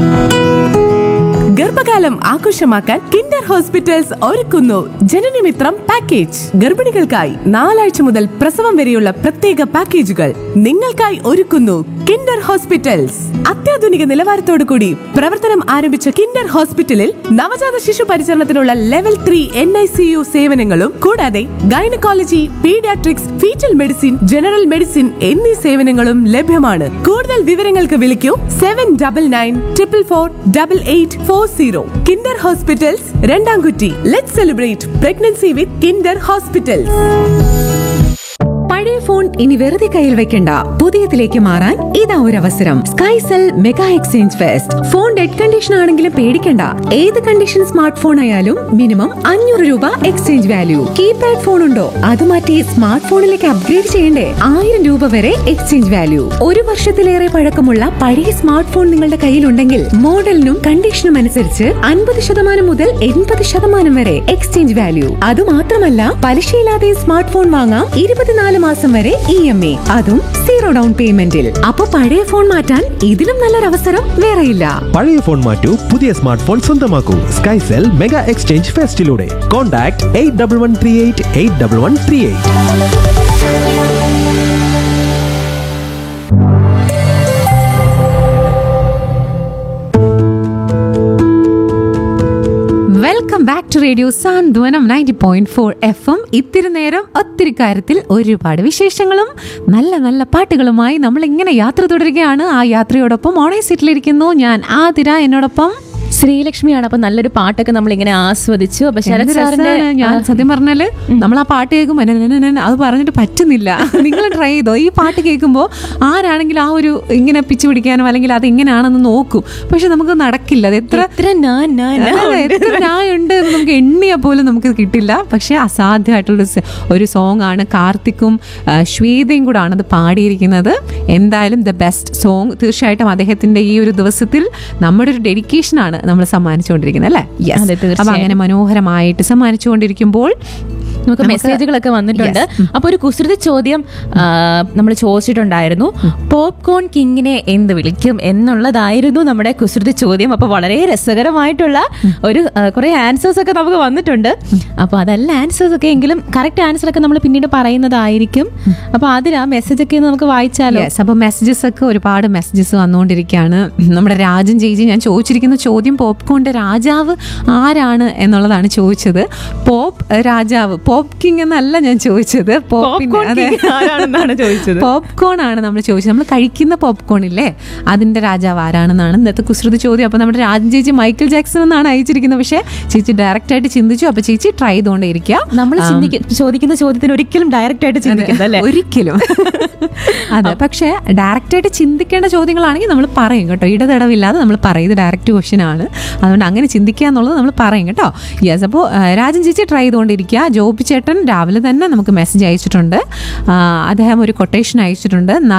ഗർഭകാലം ആഘോഷമാക്കാൻ Kinder hospitals ഒരുക്കുന്നു ജനനമിത്രം പാക്കേജ് ഗർഭിണികൾക്കായി നാലാഴ്ച മുതൽ പ്രസവം വരെയുള്ള പ്രത്യേക പാക്കേജുകൾ നിങ്ങൾക്കായി ഒരുക്കുന്നു കിൻഡർ ഹോസ്പിറ്റൽസ് അത്യാധുനിക നിലവാരത്തോടു കൂടി പ്രവർത്തനം ആരംഭിച്ച കിൻഡർ ഹോസ്പിറ്റലിൽ നവജാത ശിശു പരിചരണത്തിനുള്ള level three N I C U സേവനങ്ങളും കൂടാതെ gynaecology paediatrics fetal medicine general medicine എന്നീ സേവനങ്ങളും ലഭ്യമാണ് കൂടുതൽ വിവരങ്ങൾക്ക് വിളിക്കൂ seven double nine triple four double eight four zero Kinder hospitals Randamkutty let celebrate pregnancy with Kinder hospitals പഴയ ഫോൺ ഇനി വെറുതെ കയ്യിൽ വെക്കണ്ട പുതിയതിലേക്ക് മാറാൻ ഇതാ ഒരു അവസരം Skycell mega exchange fest phone dead condition ആണെങ്കിലും പേടിക്കണ്ട ഏത് കണ്ടീഷൻ സ്മാർട്ട് ഫോൺ ആയാലും മിനിമം അഞ്ഞൂറ് രൂപ എക്സ്ചേഞ്ച് വാല്യൂ കീപാഡ് ഫോൺ ഉണ്ടോ അത് മാറ്റി സ്മാർട്ട് ഫോണിലേക്ക് അപ്ഗ്രേഡ് ചെയ്യണ്ടേ ആയിരം രൂപ വരെ എക്സ്ചേഞ്ച് വാല്യൂ ഒരു വർഷത്തിലേറെ പഴക്കമുള്ള പഴയ സ്മാർട്ട് ഫോൺ നിങ്ങളുടെ കയ്യിലുണ്ടെങ്കിൽ മോഡലിനും കണ്ടീഷനും അനുസരിച്ച് അൻപത് ശതമാനം മുതൽ എൺപത് ശതമാനം വരെ എക്സ്ചേഞ്ച് വാല്യൂ അത് മാത്രമല്ല പലിശയില്ലാതെ സ്മാർട്ട് ഫോൺ വാങ്ങാം ഇരുപത്തിനാല് മാസം വരെ ഇ എം എ അതും സീറോ ഡൗൺ പേയ്മെന്റിൽ അപ്പൊ പഴയ ഫോൺ മാറ്റാൻ ഇതിലും നല്ലൊരു അവസരം വേറെയില്ല പഴയ ഫോൺ മാറ്റൂ പുതിയ സ്മാർട്ട് ഫോൺ സ്വന്തമാക്കൂ സ്കൈസെൽ മെഗാ എക്സ്ചേഞ്ച് ഫെസ്റ്റിലൂടെ contact eight double one three eight eight double one three eight welcome back to radio Santhwanam ninety point four F M ഇത്തിരി നേരം ഒത്തിരി കാര്യത്തിൽ ഒരുപാട് വിശേഷങ്ങളും നല്ല നല്ല പാട്ടുകളുമായി നമ്മൾ ഇങ്ങനെ യാത്ര തുടരുകയാണ് ആ യാത്രയോടൊപ്പം ഓണേ സീറ്റിലിരിക്കുന്നു ഞാൻ ആതിര എന്നോടൊപ്പം ശ്രീലക്ഷ്മിയാണ് അപ്പൊ നല്ലൊരു പാട്ടൊക്കെ നമ്മൾ ഇങ്ങനെ ആസ്വദിച്ചു അപ്പൊ ശരത് എന്ത് സാറിന്റെ രസാണ്. ഞാൻ സത്യം പറഞ്ഞാല് നമ്മൾ ആ പാട്ട് കേൾക്കുമ്പോൾ അത് പറഞ്ഞിട്ട് പറ്റുന്നില്ല നിങ്ങൾ ട്രൈ ചെയ്തോ ഈ പാട്ട് കേൾക്കുമ്പോൾ ആരാണെങ്കിലും ആ ഒരു ഇങ്ങനെ പിച്ച് പിടിക്കാനോ അല്ലെങ്കിൽ അത് എങ്ങനെയാണെന്ന് നോക്കും പക്ഷെ നമുക്ക് നടക്കില്ല അത് എത്ര എത്ര നാ, നാ, നാ അതെ, ഉണ്ട്. എത്ര ന്യായമുണ്ട് എന്ന് നമുക്ക് എണ്ണിയാൽ പോലും നമുക്ക് കിട്ടില്ല പക്ഷെ അസാധ്യമായിട്ടുള്ള സ- ഒരു സോങ് ആണ് കാർത്തിക്കും ആ, ശ്വേതയും കൂടാണ് അത് പാടിയിരിക്കുന്നത് എന്തായാലും ദ ബെസ്റ്റ് സോങ് തീർച്ചയായിട്ടും അദ്ദേഹത്തിന്റെ ഈ ഒരു ദിവസത്തിൽ നമ്മുടെ ഒരു ഡെഡിക്കേഷൻ ആണ് നമ്മൾ സമ്മാനിച്ചുകൊണ്ടിരിക്കുന്നത് അല്ലേ Yes. അതെ, തീർച്ചയായും. അപ്പൊ അങ്ങനെ മനോഹരമായിട്ട് സമ്മാനിച്ചുകൊണ്ടിരിക്കുമ്പോൾ നമുക്ക് മെസ്സേജുകളൊക്കെ വന്നിട്ടുണ്ട് അപ്പൊ ഒരു കുസൃതി ചോദ്യം നമ്മൾ ചോദിച്ചിട്ടുണ്ടായിരുന്നു പോപ്കോൺ കിങ്ങിനെ എന്ത് വിളിക്കും എന്നുള്ളതായിരുന്നു നമ്മുടെ കുസൃതി ചോദ്യം അപ്പൊ വളരെ രസകരമായിട്ടുള്ള ഒരു ആ, കുറെ ആൻസേഴ്സ് ഒക്കെ നമുക്ക് വന്നിട്ടുണ്ട് അപ്പൊ അതല്ല ആൻസേഴ്സ് ഒക്കെ എങ്കിലും കറക്റ്റ് ആൻസർ ഒക്കെ നമ്മൾ പിന്നീട് പറയുന്നതായിരിക്കും അപ്പൊ അതിൽ ആ മെസ്സേജ് ഒക്കെ നമുക്ക് വായിച്ചാലോ യെസ് അപ്പോൾ മെസ്സേജസ് ഒക്കെ ഒരുപാട് മെസ്സേജസ് വന്നുകൊണ്ടിരിക്കുകയാണ് നമ്മുടെ രാജൻ ചേച്ചി ഞാൻ ചോദിച്ചിരിക്കുന്ന ചോദ്യം പോപ്കോണിന്റെ രാജാവ് ആരാണ് എന്നുള്ളതാണ് ചോദിച്ചത് പോപ്പ് രാജാവ് പോപ്പ് കിങ് എന്നല്ല ഞാൻ ചോദിച്ചത് പോപ്പിന്റെ Popcorn അതെ. king ആരാണെന്നാണ് ചോദിച്ചത്. പോപ്കോൺ ആണ് നമ്മൾ ചോദിച്ചത് നമ്മൾ കഴിക്കുന്ന പോപ്കോൺ ഇല്ലേ അതിന്റെ രാജാവ് ആരാണെന്നാണ് ഇന്നത്തെ കുസൃതി ചോദ്യം അപ്പോൾ നമ്മുടെ രാജൻ ചേച്ചി മൈക്കിൾ ജാക്സൺ എന്നാണ് അയച്ചിരിക്കുന്നത് പക്ഷേ ചേച്ചി ഡയറക്റ്റ് ആയിട്ട് ചിന്തിച്ചു അപ്പോൾ ചേച്ചി ട്രൈ ചെയ്തുകൊണ്ടേ ഇരിക്കുക നമ്മൾ ചോദിക്കുന്ന ചോദ്യത്തിന് ഒരിക്കലും ഡയറക്റ്റ് ആയിട്ട് ചിന്തിക്കുന്നത് അല്ലേ ഒരിക്കലും അതെ പക്ഷേ ഡയറക്റ്റ് ആയിട്ട് ചിന്തിക്കേണ്ട ചോദ്യങ്ങളാണെങ്കിൽ നമ്മൾ പറയും കേട്ടോ ഇടതടവില്ലാതെ നമ്മൾ പറയും ഇത് ഡയറക്റ്റ് ക്വസ്റ്റ്യൻ ആണ് അതുകൊണ്ട് അങ്ങനെ ചിന്തിക്കുക എന്നുള്ളത് നമ്മൾ പറയും കേട്ടോ യെസ് അപ്പോൾ രാജൻ ചേച്ചി ട്രൈ ചെയ്തുകൊണ്ടിരിക്കുക ജോബി ചേട്ടൻ രാവിലെ തന്നെ നമുക്ക് മെസ്സേജ് അയച്ചിട്ടുണ്ട് ആ, അദ്ദേഹം ഒരു കൊട്ടേഷൻ അയച്ചിട്ടുണ്ട്